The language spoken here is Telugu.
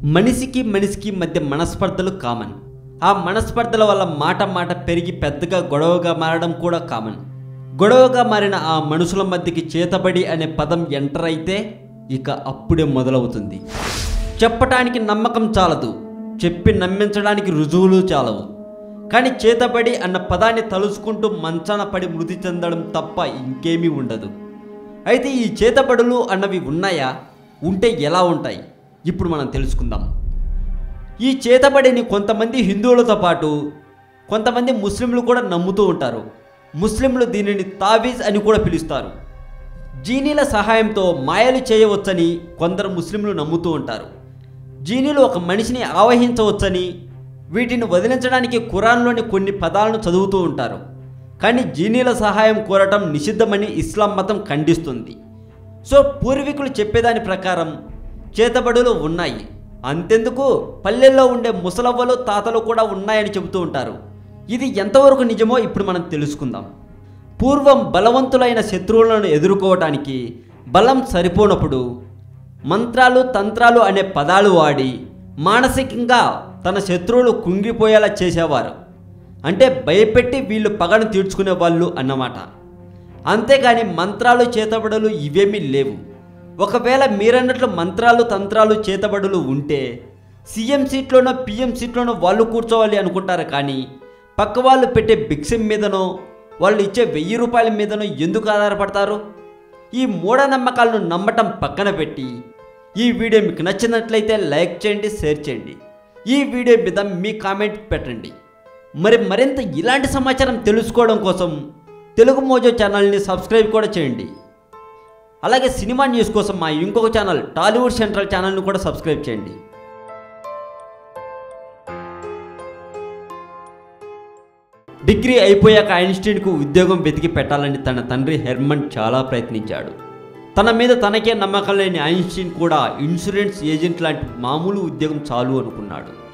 మనిషికి మనిషికి మధ్య మనస్పర్ధలు కామన్ ఆ మనస్పర్ధల వల్ల మాట మాట పెరిగి పెద్దగా గొడవగా మారడం కూడా కామన్ గొడవగా మారిన ఆ మనుషుల మధ్యకి చేతబడి అనే పదం ఎంటర్ అయితే ఇక అప్పుడే మొదలవుతుంది చెప్పటానికి నమ్మకం చాలదు చెప్పి నమ్మించడానికి రుజువులు చాలవు కానీ చేతబడి అన్న పదాన్ని తలుచుకుంటూ మంచాన పడి మృతి చెందడం తప్ప ఇంకేమీ ఉండదు అయితే ఈ చేతబడులు అన్నవి ఉన్నాయా ఉంటే ఎలా ఉంటాయి ఇప్పుడు మనం తెలుసుకుందాం ఈ చేతబడిని కొంతమంది హిందువులతో పాటు కొంతమంది ముస్లింలు కూడా నమ్ముతూ ఉంటారు ముస్లింలు దీనిని తావీజ్ అని కూడా పిలుస్తారు జీనీల సహాయంతో మాయలు చేయవచ్చని కొందరు ముస్లింలు నమ్ముతూ ఉంటారు జీనీలు ఒక మనిషిని ఆవహించవచ్చని వీటిని వదిలించడానికి ఖురాన్లోని కొన్ని పదాలను చదువుతూ ఉంటారు కానీ జీనీల సహాయం కోరటం నిషిద్ధమని ఇస్లాం మతం ఖండిస్తుంది సో పూర్వీకులు చెప్పేదాని ప్రకారం చేతబడులు ఉన్నాయి అంతెందుకు పల్లెల్లో ఉండే ముసలవ్వలు తాతలు కూడా ఉన్నాయని చెబుతూ ఉంటారు ఇది ఎంతవరకు నిజమో ఇప్పుడు మనం తెలుసుకుందాం పూర్వం బలవంతులైన శత్రువులను ఎదుర్కోవటానికి బలం సరిపోనప్పుడు మంత్రాలు తంత్రాలు అనే పదాలు వాడి మానసికంగా తన శత్రువులు కుంగిపోయేలా చేసేవారు అంటే భయపెట్టి వీళ్ళు పగను తీర్చుకునే వాళ్ళు అన్నమాట అంతేగాని మంత్రాలు చేతబడులు ఇవేమీ లేవు ఒకవేళ మీరన్నట్లు మంత్రాలు తంత్రాలు చేతబడులు ఉంటే సీఎం సీట్లోనో పిఎం సీట్లోనో వాళ్ళు కూర్చోవాలి అనుకుంటారు కానీ పక్క వాళ్ళు పెట్టే భిక్షం మీదనో వాళ్ళు ఇచ్చే వెయ్యి రూపాయల మీదనో ఎందుకు ఆధారపడతారు ఈ మూఢనమ్మకాలను నమ్మటం పక్కన పెట్టి ఈ వీడియో మీకు నచ్చినట్లయితే లైక్ చేయండి షేర్ చేయండి ఈ వీడియో మీద మీ కామెంట్ పెట్టండి మరి మరింత ఇలాంటి సమాచారం తెలుసుకోవడం కోసం తెలుగు మోజో ఛానల్ని సబ్స్క్రైబ్ కూడా చేయండి అలాగే సినిమా న్యూస్ కోసం మా ఇంకొక ఛానల్ టాలీవుడ్ సెంట్రల్ ఛానల్ని కూడా సబ్స్క్రైబ్ చేయండి డిగ్రీ అయిపోయాక ఐన్స్టీన్కు ఉద్యోగం వెతికి పెట్టాలని తన తండ్రి హెర్మన్ చాలా ప్రయత్నించాడు తన మీద తనకే నమ్మకం లేని ఐన్స్టీన్ కూడా ఇన్సూరెన్స్ ఏజెంట్ లాంటి మామూలు ఉద్యోగం చాలు అనుకున్నాడు